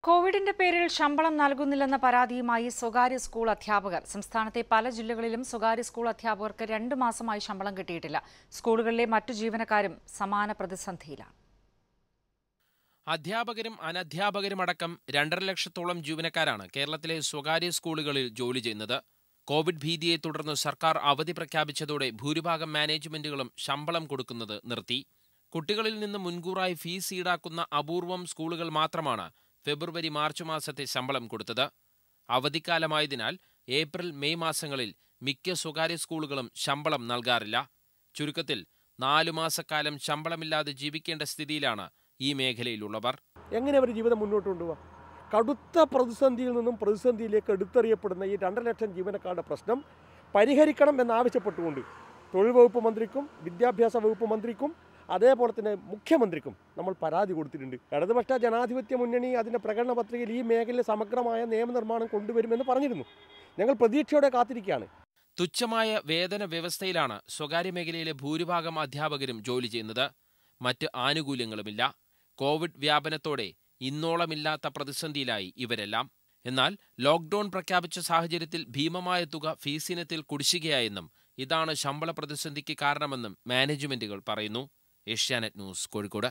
കോവിഡിന്റെ പേരിൽ ശമ്പളം നൽകുന്നില്ലെന്ന പരാതിയുമായി സ്വകാര്യ സ്കൂൾ അധ്യാപകർ സംസ്ഥാനത്തെ പല ജില്ലകളിലും സ്വകാര്യ സ്കൂൾ അധ്യാപകർക്ക് രണ്ട് മാസമായി ശമ്പളം കിട്ടിയിട്ടില്ല സ്കൂളുകളിലെ മറ്റു ജീവനക്കാരും സമാന പ്രതിസന്ധിയിലാണ് അധ്യാപകരും അനധ്യാപകരുമടക്കം രണ്ടര ലക്ഷത്തോളം ജീവനക്കാരാണ് കേരളത്തിലെ സ്വകാര്യ സ്കൂളുകളിൽ ജോലി ചെയ്യുന്നത് കോവിഡ് ഭീതിയെ തുടർന്ന് സർക്കാർ അവധി പ്രഖ്യാപിച്ചതോടെ ഭൂരിഭാഗം മാനേജ്മെന്റുകളും ശമ്പളം കൊടുക്കുന്നത് നിർത്തി കുട്ടികളിൽ നിന്ന് മുൻകൂറായി ഫീസ് ഈടാക്കുന്ന അപൂർവം സ്കൂളുകൾ മാത്രമാണ് ഫെബ്രുവരി മാർച്ച് മാസത്തെ ശമ്പളം കൊടുത്തത് അവധിക്കാലമായതിനാൽ ഏപ്രിൽ മെയ് മാസങ്ങളിൽ മിക്ക സ്വകാര്യ സ്കൂളുകളും ശമ്പളം നൽകാറില്ല ചുരുക്കത്തിൽ നാലു മാസക്കാലം ശമ്പളമില്ലാതെ ജീവിക്കേണ്ട സ്ഥിതിയിലാണ് ഈ മേഖലയിലുള്ളവർ എങ്ങനെ അവർ ജീവിതം മുന്നോട്ട് കൊണ്ടുപോകാം കടുത്ത പ്രതിസന്ധിയിൽ നിന്നും പ്രതിസന്ധിയിലേക്ക് എടുത്തെറിയപ്പെടുന്ന ഈ രണ്ടര ലക്ഷം ജീവനക്കാരുടെ പ്രശ്നം പരിഹരിക്കണം എന്നാവശ്യപ്പെട്ടുകൊണ്ട് തൊഴിൽ വകുപ്പ് മന്ത്രിക്കും വിദ്യാഭ്യാസ വകുപ്പ് മന്ത്രിക്കും അതേപോലെ തന്നെ മുഖ്യമന്ത്രിക്കും നമ്മൾ പരാതി കൊടുത്തിട്ടുണ്ട് ഇടതുപക്ഷ ജനാധിപത്യ മുന്നണി അതിൻ്റെ പ്രകടന പത്രികയിൽ ഈ മേഖലയിൽ സമഗ്രമായ നിയമനിർമ്മാണം കൊണ്ടുവരുമെന്ന് പറഞ്ഞിരുന്നു ഞങ്ങൾ പ്രതീക്ഷയോടെ കാത്തിരിക്കുകയാണ് തുച്ഛമായ വേതന വ്യവസ്ഥയിലാണ് സ്വകാര്യ മേഖലയിലെ ഭൂരിഭാഗം അധ്യാപകരും ജോലി ചെയ്യുന്നത് മറ്റ് ആനുകൂല്യങ്ങളുമില്ല കോവിഡ് വ്യാപനത്തോടെ ഇന്നോളമില്ലാത്ത പ്രതിസന്ധിയിലായി ഇവരെല്ലാം എന്നാൽ ലോക്ഡൌൺ പ്രഖ്യാപിച്ച സാഹചര്യത്തിൽ ഭീമമായ തുക ഫീസിനത്തിൽ കുടിശ്ശികയായെന്നും ഇതാണ് ശമ്പള പ്രതിസന്ധിക്ക് കാരണമെന്നും മാനേജ്മെന്റുകൾ പറയുന്നു ഏഷ്യാനെറ്റ് ന്യൂസ് കോഴിക്കോട്